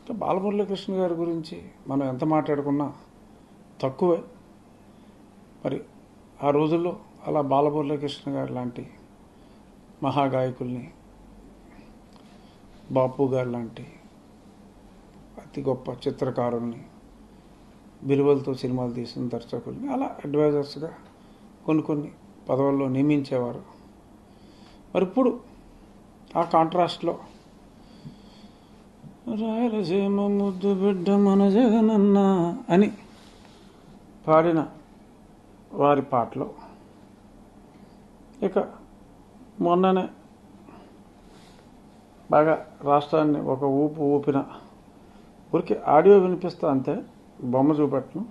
అంటే బాలమురళీకృష్ణ గారి గురించి మనం ఎంత మాట్లాడుకున్నా తక్కువే మరి ఆ రోజుల్లో అలా బాలమురళీకృష్ణ గారు లాంటి మహాగాయకుల్ని బాపు గారు లాంటి అతి గొప్ప చిత్రకారుల్ని విలువలతో సినిమాలు తీసిన దర్శకుల్ని అలా అడ్వైజర్స్గా కొన్ని కొన్ని పదవుల్లో నియమించేవారు మరి ఇప్పుడు ఆ కాంట్రాస్ట్లో రాయలసీమ ముద్దు బిడ్డ మన జగనన్న అని పాడిన వారి పాటలు ఇక మొన్ననే బాగా రాష్ట్రాన్ని ఒక ఊపు ఊపిన ఊరికి ఆడియో వినిపిస్తా అంతే బొమ్మ చూపెట్టను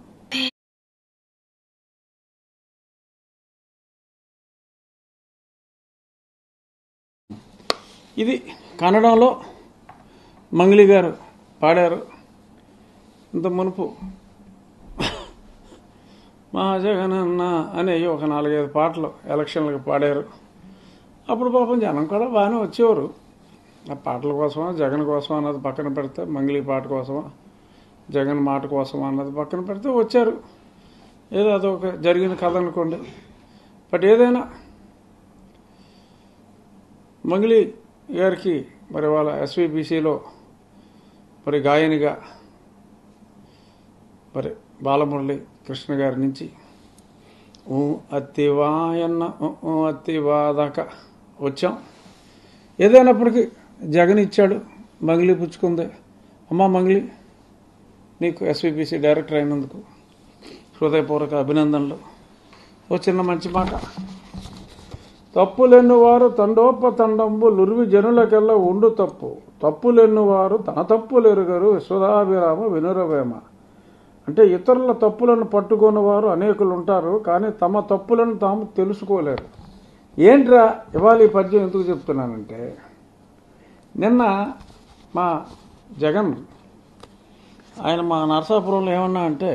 ఇది కన్నడంలో మంగ్లీ గారు పాడారు ఇంత మునుపు మా జగనన్న అనే ఒక నాలుగైదు పాటలు ఎలక్షన్లకు పాడారు అప్పుడు పాపం జనం కూడా బాగానే వచ్చేవారు ఆ పాటల కోసమా జగన్ కోసమా అన్నది పక్కన పెడితే మంగ్లీ పాట కోసమా జగన్ మాట కోసమా అన్నది పక్కన పెడితే వచ్చారు ఏదో అదొక జరిగిన కథ అనుకోండి బట్ ఏదైనా మంగ్లీ గారికి మరి వాళ్ళ ఎస్విబిసిలో మరి గాయనిగా మరి బాలమురళి కృష్ణ గారి నుంచి ఊ అత్తివాయన్న ఊ ఊ అత్తివా దాకా వచ్చాం ఏదైనప్పటికీ జగన్ ఇచ్చాడు మంగ్లీ పుచ్చుకుంది అమ్మా మంగ్లీ నీకు ఎస్విపిసి డైరెక్టర్ అయినందుకు హృదయపూర్వక అభినందనలు ఓ చిన్న మంచి మాట తప్పులెన్నువారు తండోపతండంబు లుర్వి జనులకెల్లా ఉండు తప్పు తప్పులెన్నువారు తన తప్పులెరుగరు విశ్వదాభిరామ వినురవేమ అంటే ఇతరుల తప్పులను పట్టుకున్న వారు అనేకులు ఉంటారు కానీ తమ తప్పులను తాము తెలుసుకోలేరు ఏంట్రా ఇవాళ ఈ పద్యం ఎందుకు చెప్తున్నానంటే నిన్న మా జగన్ ఆయన మా నరసాపురంలో ఏమన్నా అంటే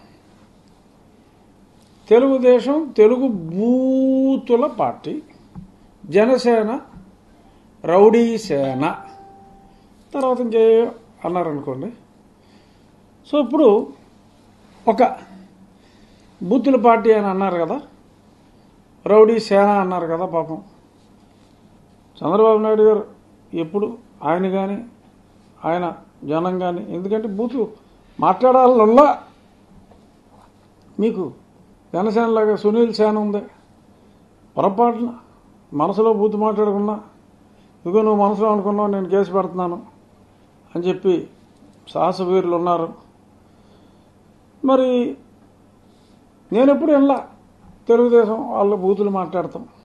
తెలుగుదేశం తెలుగు బూతుల పార్టీ జనసేన రౌడీ సేన తర్వాత ఇంకే అన్నారనుకోండి సో ఇప్పుడు ఒక బూతుల పార్టీ అని అన్నారు కదా రౌడీ సేన అన్నారు కదా పాపం చంద్రబాబు నాయుడు గారు ఎప్పుడు ఆయన కానీ ఆయన జనం కానీ ఎందుకంటే బూతు మాట్లాడాలల్లా మీకు జనసేనలాగా సునీల్ సేన ఉంది పొరపాటున మనసులో బూతు మాట్లాడకుండా ఇదిగో నువ్వు మనసులో అనుకున్నావు నేను కేసు పెడుతున్నాను అని చెప్పి సాహసవీరులు ఉన్నారు మరి నేను ఎప్పుడు ఇలా తెలుగుదేశం వాళ్ళ బూతులు మాట్లాడతాం